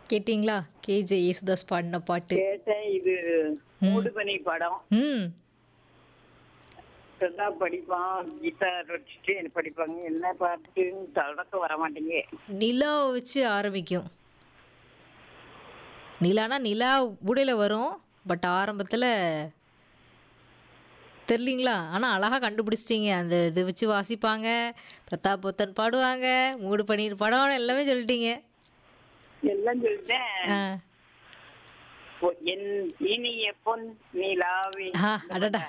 கேட்டிங்களா கேஜே யேசுதாஸ் பாடின பாட்டு கேட்டேன் இது மூடு பனி படம் ம் நல்லா படிப்பான் கிட்டார் வச்சுட்டு படிப்பாங்க என்ன பாட்டுன்னு தொடக்க வர மாட்டேங்க நிலாவை வச்சு ஆரம்பிக்கும் நிலானா நிலா உடையில வரும் பட் ஆரம்பத்தில் தெரிலிங்களா ஆனால் அழகாக கண்டுபிடிச்சிட்டிங்க அந்த இது வச்சு வாசிப்பாங்க பிரதாப் போத்தன் பாடுவாங்க மூடு பன்னீர் படம் எல்லாமே சொல்லிட்டீங்க எல்லாம் சொல்லிட்டேன் ஆ பொ- என் இனிய பொன் நிலாவே ஆ அடடா